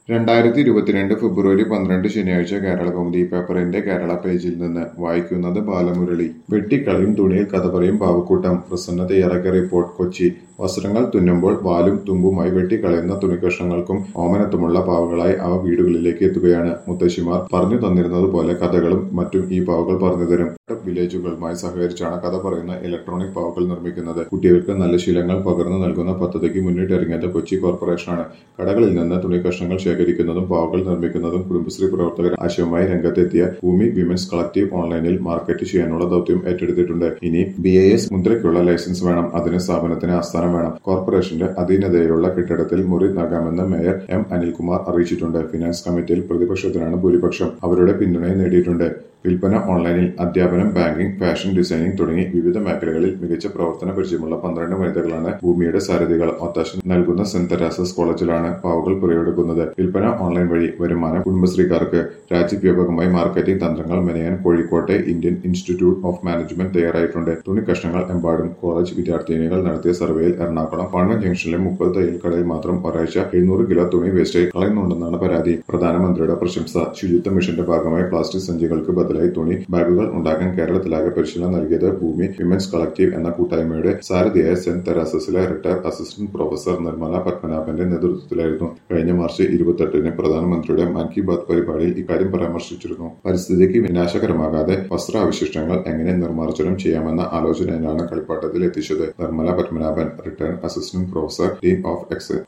രണ്ടായിരത്തി ഇരുപത്തിരണ്ട് ഫെബ്രുവരി പന്ത്രണ്ട് ശനിയാഴ്ച കേരളകൗമുദി പേപ്പറിന്റെ കേരള പേജിൽ നിന്ന് വായിക്കുന്നത് ബാലമുരളി വെട്ടിക്കളയും തുണിയിൽ കഥ പറയും പാവക്കൂട്ടം പ്രസന്ന തയ്യാറാക്കിയ റിപ്പോർട്ട് കൊച്ചി വസ്ത്രങ്ങൾ തുന്നുമ്പോൾ വാലും തുമ്പുമായി വെട്ടിക്കളയുന്ന തുണിക്കഷ്ണങ്ങൾക്കും ഓമനത്തുമുള്ള പാവകളായി അവ വീടുകളിലേക്ക് എത്തുകയാണ് മുത്തശ്ശിമാർ പറഞ്ഞു തന്നിരുന്നത് പോലെ കഥകളും മറ്റും ഈ പാവകൾ പറഞ്ഞു തരും വില്ലേജുകളുമായി സഹകരിച്ചാണ് കഥ പറയുന്ന ഇലക്ട്രോണിക് പാവകൾ നിർമ്മിക്കുന്നത് കുട്ടികൾക്ക് നല്ല ശീലങ്ങൾ പകർന്നു നൽകുന്ന പദ്ധതിക്ക് മുന്നിട്ടിറങ്ങിയത് കൊച്ചി കോർപ്പറേഷനാണ് കടകളിൽ നിന്ന് തുണിക്കഷ്ണങ്ങൾ ശേഖരിക്കുന്നതും പാവകൾ നിർമ്മിക്കുന്നതും കുടുംബശ്രീ പ്രവർത്തകർ ആശയവുമായി രംഗത്തെത്തിയ ഭൂമി വിമൻസ് കളക്റ്റീവ് ഓൺലൈനിൽ മാർക്കറ്റ് ചെയ്യാനുള്ള ദൌത്യം ഏറ്റെടുത്തിട്ടുണ്ട് ഇനി ബി എ എസ് മുദ്രയ്ക്കുള്ള ലൈസൻസ് വേണം അതിന് സ്ഥാപനത്തിന് ആസ്ഥാനം വേണം കോർപ്പറേഷന്റെ അധീനതയിലുള്ള കെട്ടിടത്തിൽ മുറി നൽകാമെന്ന് മേയർ എം അനിൽകുമാർ അറിയിച്ചിട്ടുണ്ട് ഫിനാൻസ് കമ്മിറ്റിയിൽ പ്രതിപക്ഷത്തിനാണ് ഭൂരിപക്ഷം അവരുടെ പിന്തുണയും നേടിയിട്ടുണ്ട് വിൽപ്പന ഓൺലൈനിൽ അധ്യാപനം ബാങ്കിംഗ് ഫാഷൻ ഡിസൈനിംഗ് തുടങ്ങി വിവിധ മേഖലകളിൽ മികച്ച പ്രവർത്തന പരിചയമുള്ള പന്ത്രണ്ട് വനിതകളാണ് ഭൂമിയുടെ സാരഥികൾ ഒത്താശ നൽകുന്ന സെന്റ് തെരാസസ് കോളേജിലാണ് പാവകൾ പുറയെടുക്കുന്നത് വിൽപ്പന ഓൺലൈൻ വഴി വരുമാനം കുടുംബശ്രീക്കാർക്ക് രാജ്യവ്യാപകമായി മാർക്കറ്റിംഗ് തന്ത്രങ്ങൾ മെനയാൻ കോഴിക്കോട്ടെ ഇന്ത്യൻ ഇൻസ്റ്റിറ്റ്യൂട്ട് ഓഫ് മാനേജ്മെന്റ് തയ്യാറായിട്ടുണ്ട് തുണി കഷ്ണങ്ങൾ എമ്പാടും കോളേജ് വിദ്യാർത്ഥിനികൾ നടത്തിയ സർവേയിൽ എറണാകുളം പണ്ണ ജംഗ്ഷനിലെ മുപ്പത് തയ്യൽ കടയിൽ മാത്രം ഒരാഴ്ച എഴുന്നൂറ് കിലോ തുണി വേസ്റ്റായി കളയുന്നുണ്ടെന്നാണ് പരാതി പ്രധാനമന്ത്രിയുടെ പ്രശംസ ശുചിത്വ മിഷന്റെ ഭാഗമായി പ്ലാസ്റ്റിക് സഞ്ചികൾക്ക് ബദലായി തുണി ബാഗുകൾ ഉണ്ടാക്കാൻ കേരളത്തിലാകെ പരിശീലനം നൽകിയത് ഭൂമി വിമൻസ് കളക്റ്റീവ് എന്ന കൂട്ടായ്മയുടെ സാരഥിയായ സെന്റ് തെരാസസിലെ റിട്ടയർ അസിസ്റ്റന്റ് പ്രൊഫസർ നിർമ്മല പത്മനാഭന്റെ നേതൃത്വത്തിലായിരുന്നു കഴിഞ്ഞ മാർച്ച് ഇരുപത്തെട്ടിന് പ്രധാനമന്ത്രിയുടെ മൻ കി ബാത് പരിപാടിയിൽ ഇക്കാര്യം പരാമർശിച്ചിരുന്നു പരിസ്ഥിതിക്ക് വിനാശകരമാകാതെ വസ്ത്രാവശിഷ്ടങ്ങൾ എങ്ങനെ നിർമ്മാർജ്ജനം ചെയ്യാമെന്ന ആലോചനയിലാണ് കളിപ്പാട്ടത്തിൽ എത്തിച്ചത് Nirmala Padmanabhan retire assistant professor dean of X